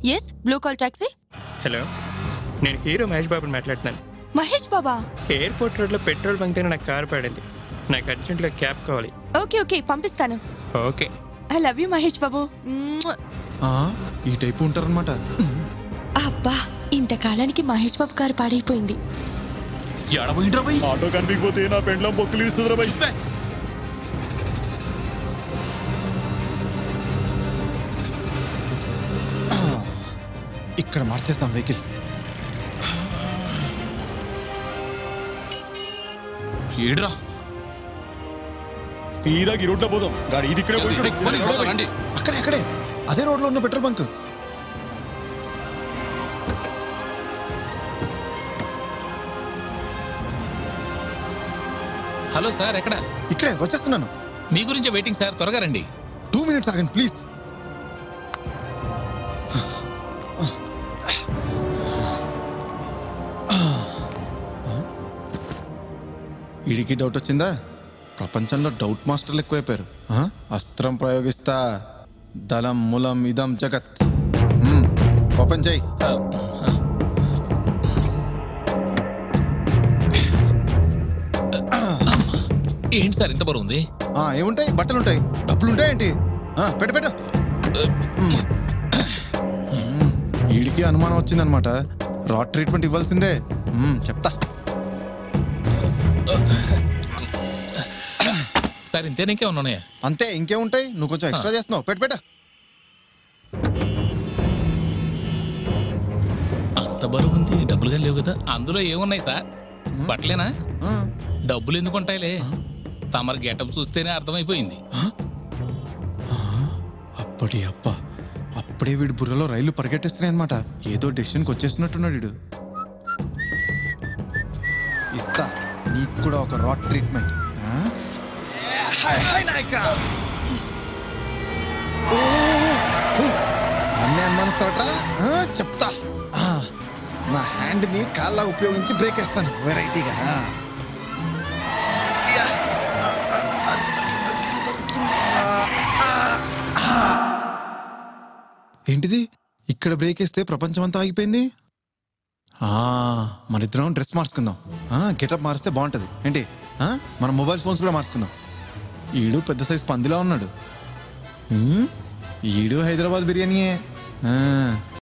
Yes blue call taxi hello నేను hero Mahesh బాబుని మాట్లాడుతున్నాను మహేష్ బాబా ఎయిర్పోర్ట్ రోడ్లో పెట్రోల్ బంక్ దగ్గర నాకు కారు పడింది నాకు అర్జెంటుగా క్యాబ్ కావాలి ఓకే ఓకే పంపిస్తాను okay I love you Mahesh Babu మ్మ్. ఆ, ఈ టైపు ఉంటారనమాట అబ్బా ఇంతకాలానికి మహేష్ బాబు గారు పాడైపోయింది ఎడబోయింట్రా పోయి ఆటో కనిపించకపోతే నా పెండ్లం బొక్కులు ఇస్తుందిరా బై ఇక్కడ మార్చేస్తాం వెహికల్ ఏడ్రా సీదా ఈ రోడ్లో పోదాం గాడి ఇది ఇక్కడే పోయి అక్కడే అక్కడే అదే రోడ్లో ఉన్న పెట్రోల్ బంక్ హలో సార్ ఎక్కడ ఇక్కడే వచ్చేస్తున్నాను మీ గురించే వెయిటింగ్ సార్ త్వరగా రండి టూ మినిట్స్ ఆగండి ప్లీజ్ వీడికి డౌట్ వచ్చిందా ప్రపంచంలో డౌట్ మాస్టర్లు ఎక్కువైపోయారు ఆ? అస్త్రం ప్రయోగిస్తా దళం మూలం ఇదం జగత్ మ్మ్. ఓపెన్ చేయి ఏంటి సార్ ఇంత బరువు ఉంది ఆ, ఏముంటాయి బట్టలు ఉంటాయి డబ్బులు ఉంటాయేంటి ఆ, పెట్టు పెట్టు మ్మ్. మ్మ్. వీడికి అనుమానం వచ్చిందనమాట రాడ్ ట్రీట్మెంట్ ఇవ్వాల్సిందే మ్మ్, చెప్తా సార్ ఇంతే ఇంకే ఉన్నాయా అంతే ఇంకేముంటాయి నువ్వు కొంచెం ఎక్స్ట్రా చేస్తున్నావు పెట్టు పెట్టు అంత బరువు ఉంది డబ్బులు కానీ లేవు కదా అందులో ఏమున్నాయి సార్ బట్టలేనా ఆ, డబ్బులు ఎందుకు ఉంటాయిలే తమరు గెటప్ చూస్తేనే అర్థమైపోయింది అప్పటి అప్ప అప్పుడే వీడి బుర్రలో రైలు పరిగెట్టిస్తున్నాయి అనమాట ఏదో డెసిషన్కి వచ్చేస్తున్నట్టున్నాడు వీడు ఇస్తా నీకు కూడా ఒక రాడ్ ట్రీట్మెంట్ ఆ? ఓ, ఓ, నన్నే అనుమానిస్తారట ఆ, చెప్తా ఆ, నా హ్యాండ్ని కాళ్ళ ఉపయోగించి బ్రేక్ వేస్తాను వెరైటీగా ఆ. ఏంటిది ఇక్కడ బ్రేక్ వేస్తే ప్రపంచం అంతా ఆగిపోయింది ఆ, మనిద్దరం డ్రెస్ మార్చుకుందాం గెటప్ మారిస్తే బాగుంటుంది ఏంటి ఆ, మన మొబైల్ ఫోన్స్ కూడా మార్చుకుందాం ఈడు పెద్ద సైజ్ పందిలా ఉన్నాడు ఉమ్, ఈడు హైదరాబాద్ బిర్యానీయే ఆ,